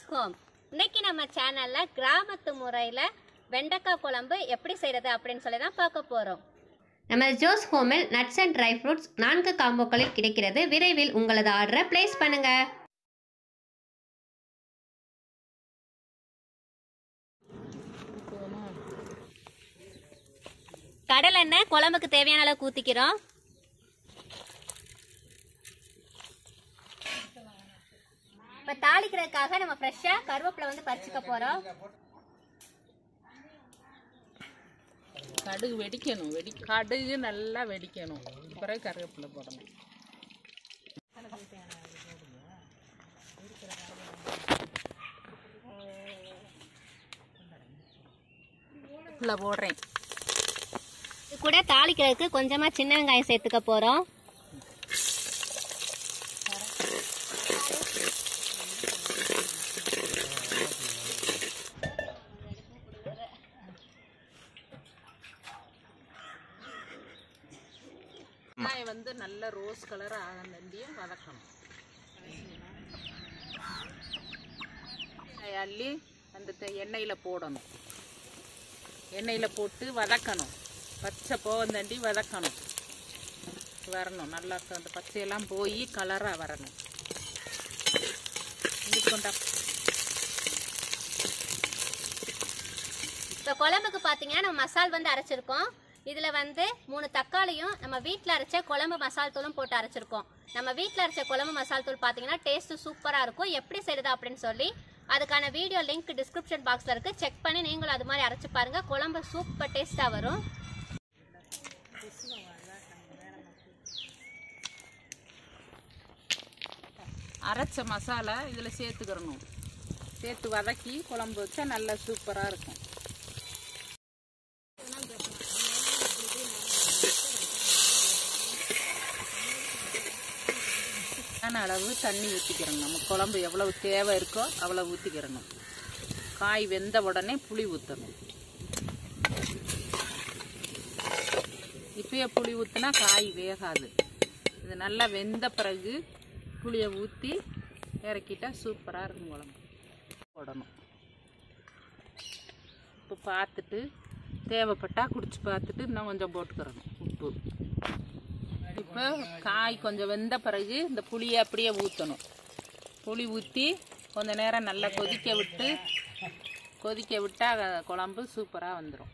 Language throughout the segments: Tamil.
ஹோம் இன்னைக்கு நம்ம சேனல்ல கிராமத்து முறையில் வெண்டைக்காய் குழம்பு எப்படி செய்யறது அப்படின்னு சொல்லி தான் பார்க்க போறோம் நம்ம ஜோஸ் ஹோமில் நட்ஸ் அண்ட் ட்ரை ஃப்ரூட்ஸ் நான்கு காம்போக்களில் கிடைக்கிறது விரைவில் உங்களது ஆர்டரை பிளேஸ் பண்ணுங்க கடல் எண்ணெய் குழம்புக்கு தேவையான அளவு ஊற்றிக்கிறோம் இப்போ தாளிக்கிறதுக்காக நம்ம ஃப்ரெஷ்ஷாக கருவேப்பிலை வந்து பறிச்சுக்க போகிறோம் கடுகு வெடிக்கணும் வெடி கடுகு நல்லா வெடிக்கணும் பிறகு கருவேப்பிலை போடணும் இல்லை போடுறேன் இது கூட தாளிக்கிறதுக்கு கொஞ்சமாக சின்ன வெங்காயம் சேர்த்துக்க போகிறோம் வெங்காயம் வந்து நல்ல ரோஸ் கலர் ஆகண்டியும் வதக்கணும் அதை அள்ளி அந்த தெ- எண்ணெயில் போடணும் எண்ணெயில் போட்டு வதக்கணும் பச்சை போவந்தண்டி வதக்கணும் வரணும் நல்லா அந்த பச்சையெல்லாம் போய் கலராக வரணும் இது கொண்டா இப்போ குழம்புக்கு பார்த்தீங்கன்னா நம்ம மசால் வந்து அரைச்சிருக்கோம் இதில் வந்து மூணு தக்காளியும் நம்ம வீட்டில் அரைச்ச குழம்பு மசால் தூளும் போட்டு அரைச்சிருக்கோம் நம்ம வீட்டில் அரைச்ச குழம்பு மசால் தூள் பார்த்தீங்கன்னா டேஸ்ட்டு சூப்பராக இருக்கும் எப்படி செய்யுது அப்படின்னு சொல்லி அதுக்கான வீடியோ லிங்க் டிஸ்கிரிப்ஷன் பாக்ஸில் இருக்குது செக் பண்ணி நீங்களும் அது மாதிரி அரைச்சு பாருங்க குழம்பு சூப்பர் டேஸ்ட்டாக வரும் அரைச்ச மசாலா இதில் சேர்த்துக்கிறணும் சேர்த்து வதக்கி குழம்பு வச்சா நல்லா சூப்பராக இருக்கும் தேவையான அளவு தண்ணி ஊற்றிக்கிறணும் நம்ம குழம்பு எவ்வளவு தேவை இருக்கோ அவ்வளோ ஊற்றிக்கிறணும் காய் வெந்த உடனே புளி ஊற்றணும் இப்பயே புளி ஊற்றினா காய் வேகாது இது நல்லா வெந்த பிறகு புளியை ஊற்றி இறக்கிட்டா சூப்பராக இருக்கும் குழம்பு போடணும் உப்பு பார்த்துட்டு தேவைப்பட்டா குடிச்சு பார்த்துட்டு இன்னும் கொஞ்சம் போட்டுக்கிறணும் உப்பு இப்போ காய் கொஞ்சம் வெந்த பிறகு இந்த புளியை அப்படியே ஊற்றணும் புளி ஊற்றி கொஞ்ச நேரம் நல்லா கொதிக்க விட்டு கொதிக்க விட்டால் குழம்பு சூப்பராக வந்துடும்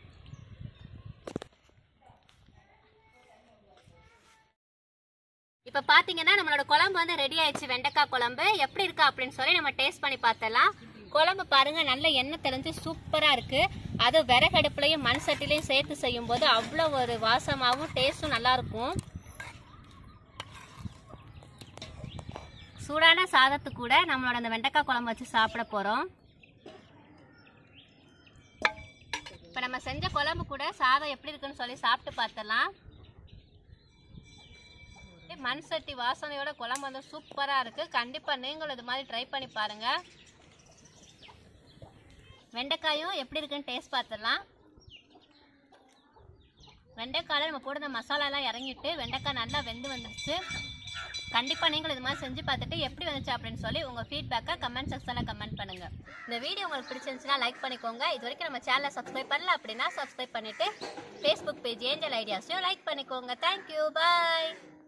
இப்போ பார்த்தீங்கன்னா நம்மளோட குழம்பு வந்து ரெடி ஆயிடுச்சு வெண்டைக்காய் குழம்பு எப்படி இருக்கு அப்படின்னு சொல்லி நம்ம டேஸ்ட் பண்ணி பார்த்தலாம் குழம்பு பாருங்க நல்ல எண்ணெய் தெளிஞ்சு சூப்பரா இருக்கு அது விறகடுப்புலையும் மண் சட்டிலையும் சேர்த்து செய்யும் போது அவ்வளோ ஒரு வாசமாகவும் டேஸ்ட்டும் நல்லா இருக்கும் சூடான சாதத்து கூட நம்மளோட அந்த வெண்டைக்காய் குழம்பு வச்சு சாப்பிட போறோம் இப்போ நம்ம செஞ்ச குழம்பு கூட சாதம் எப்படி இருக்குன்னு சொல்லி சாப்பிட்டு பார்த்தலாம் மண் சட்டி வாசனையோட குழம்பு வந்து சூப்பராக இருக்குது கண்டிப்பாக நீங்களும் இது மாதிரி ட்ரை பண்ணி பாருங்கள் வெண்டைக்காயும் எப்படி இருக்குன்னு டேஸ்ட் பார்த்துடலாம் வெண்டைக்காயில் நம்ம போடுற மசாலாலாம் இறங்கிட்டு வெண்டைக்காய் நல்லா வெந்து வந்துருச்சு கண்டிப்பாக நீங்களும் இது மாதிரி செஞ்சு பார்த்துட்டு எப்படி வந்துச்சு அப்படின்னு சொல்லி உங்கள் ஃபீட்பேக்கை கமெண்ட் செக்ஷனில் கமெண்ட் பண்ணுங்கள் இந்த வீடியோ உங்களுக்கு பிடிச்சிருந்துச்சுன்னா லைக் பண்ணிக்கோங்க இது வரைக்கும் நம்ம சேனலை சப்ஸ்கிரைப் பண்ணல அப்படின்னா சப்ஸ்கிரைப் பண்ணிவிட்டு ஃபேஸ்புக் பேஜ் ஏஞ்சல் ஐடியாஸையும் லைக் பண்ணிக்கோங்க தேங்க்யூ பாய்